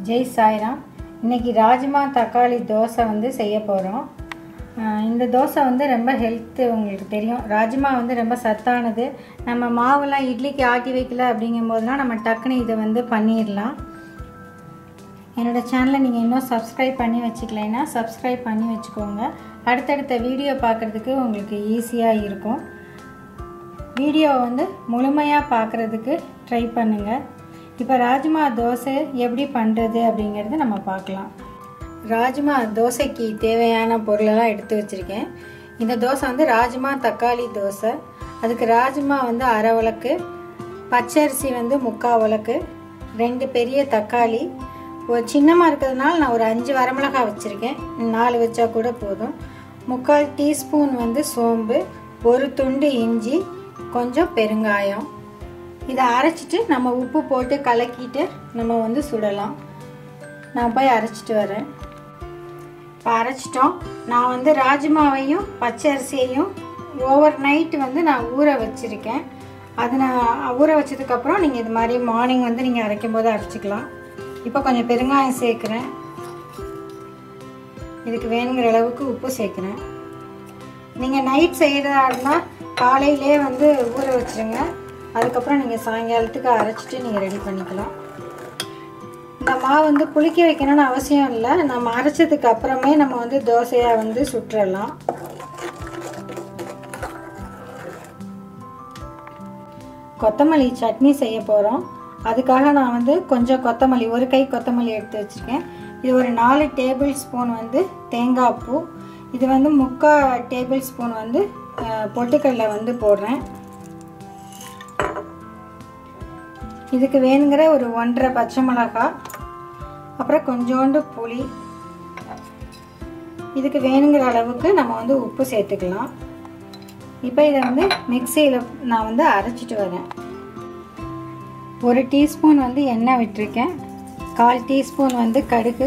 ஜெய் சாய்ராம் இன்றைக்கி ராஜ்மா தக்காளி தோசை வந்து செய்ய போகிறோம் இந்த தோசை வந்து ரொம்ப ஹெல்த்து உங்களுக்கு தெரியும் ராஜ்மா வந்து ரொம்ப சத்தானது நம்ம மாவுலாம் இட்லிக்கு ஆட்டி வைக்கல அப்படிங்கும் போதெல்லாம் நம்ம டக்குன்னு இதை வந்து பண்ணிடலாம் என்னோடய சேனலை நீங்கள் இன்னும் சப்ஸ்கிரைப் பண்ணி வச்சுக்கலைன்னா சப்ஸ்கிரைப் பண்ணி வச்சுக்கோங்க அடுத்தடுத்த வீடியோ பார்க்குறதுக்கு உங்களுக்கு ஈஸியாக இருக்கும் வீடியோ வந்து முழுமையாக பார்க்குறதுக்கு ட்ரை பண்ணுங்கள் இப்போ ராஜ்மா தோசை எப்படி பண்ணுறது அப்படிங்கிறது நம்ம பார்க்கலாம் ராஜ்மா தோசைக்கு தேவையான பொருளெல்லாம் எடுத்து வச்சுருக்கேன் இந்த தோசை வந்து ராஜ்மா தக்காளி தோசை அதுக்கு ராஜ்மா வந்து அரை உலக்கு பச்சரிசி வந்து முக்கால் உலக்கு ரெண்டு பெரிய தக்காளி ஒரு சின்னமாக இருக்கிறதுனால நான் ஒரு அஞ்சு வரமிளகாய் வச்சுருக்கேன் நாலு வச்சா கூட போதும் முக்கால் டீஸ்பூன் வந்து சோம்பு ஒரு துண்டு இஞ்சி கொஞ்சம் பெருங்காயம் இதை அரைச்சிட்டு நம்ம உப்பு போட்டு கலக்கிட்டு நம்ம வந்து சுடலாம் நான் போய் அரைச்சிட்டு வரேன் இப்போ அரைச்சிட்டோம் நான் வந்து ராஜ்மாவையும் பச்சை அரிசியையும் ஓவர் நைட்டு வந்து நான் ஊற வச்சுருக்கேன் அது நான் ஊற வச்சதுக்கப்புறம் நீங்கள் இது மாதிரி மார்னிங் வந்து நீங்கள் அரைக்கும் போது அரைச்சிக்கலாம் இப்போ கொஞ்சம் பெருங்காயம் சேர்க்குறேன் இதுக்கு வேணுங்கிற அளவுக்கு உப்பு சேர்க்குறேன் நீங்கள் நைட் செய்கிறதா இருந்தால் காலையிலே வந்து ஊற வச்சுருங்க அதுக்கப்புறம் நீங்கள் சாயங்காலத்துக்கு அரைச்சிட்டு நீங்கள் ரெடி பண்ணிக்கலாம் இந்த மாவு வந்து புளிக்க வைக்கணும்னு அவசியம் இல்லை நம்ம அரைச்சதுக்கு அப்புறமே நம்ம வந்து தோசையாக வந்து சுட்டுறலாம் கொத்தமல்லி சட்னி செய்ய போகிறோம் அதுக்காக நான் வந்து கொஞ்சம் கொத்தமல்லி ஒரு கை கொத்தமல்லி எடுத்து வச்சுருக்கேன் இது ஒரு நாலு டேபிள் ஸ்பூன் வந்து தேங்காய் பூ இது வந்து முக்கால் டேபிள் ஸ்பூன் வந்து பொட்டுக்கடலை வந்து போடுறேன் இதுக்கு வேணுங்கிற ஒரு ஒன்றரை பச்சை மிளகாய் அப்புறம் கொஞ்சோண்டு புளி இதுக்கு வேணுங்கிற அளவுக்கு நம்ம வந்து உப்பு சேர்த்துக்கலாம் இப்போ இதை வந்து மிக்சியில் நான் வந்து அரைச்சிட்டு வரேன் ஒரு டீஸ்பூன் வந்து எண்ணெய் விட்டுருக்கேன் கால் டீஸ்பூன் வந்து கடுகு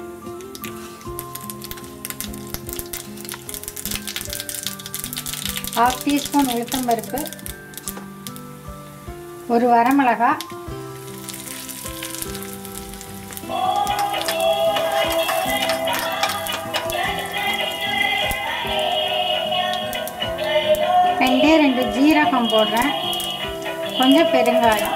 ஹாஃப் டீஸ்பூன் உளுத்தம்பருப்பு ஒரு வரமிளகா ரெண்டே ரெண்டு ஜீரகம் போடுறேன் கொஞ்சம் பெருங்காயம்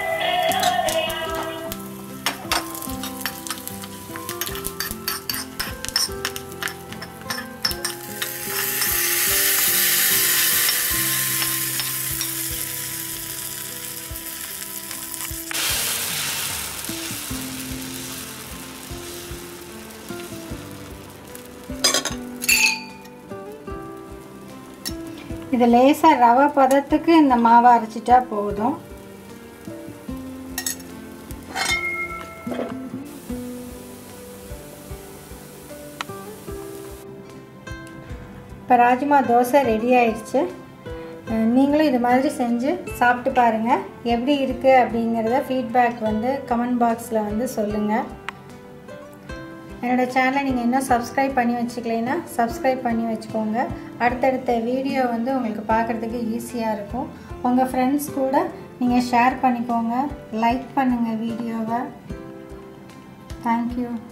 இது லேசாக ரவை பதத்துக்கு இந்த மாவை அரைச்சிட்டா போதும் இப்போ ராஜ்மா தோசை ரெடி ஆயிடுச்சு நீங்களும் இது மாதிரி செஞ்சு சாப்பிட்டு பாருங்கள் எப்படி இருக்குது அப்படிங்கிறத ஃபீட்பேக் வந்து கமெண்ட் பாக்ஸில் வந்து சொல்லுங்கள் என்னோடய சேனலை நீங்கள் இன்னும் சப்ஸ்கிரைப் பண்ணி வச்சுக்கலைன்னா சப்ஸ்கிரைப் பண்ணி வச்சுக்கோங்க அடுத்தடுத்த வீடியோ வந்து உங்களுக்கு பார்க்குறதுக்கு ஈஸியாக இருக்கும் உங்கள் ஃப்ரெண்ட்ஸ் கூட நீங்கள் ஷேர் பண்ணிக்கோங்க லைக் பண்ணுங்கள் வீடியோவை தேங்க்யூ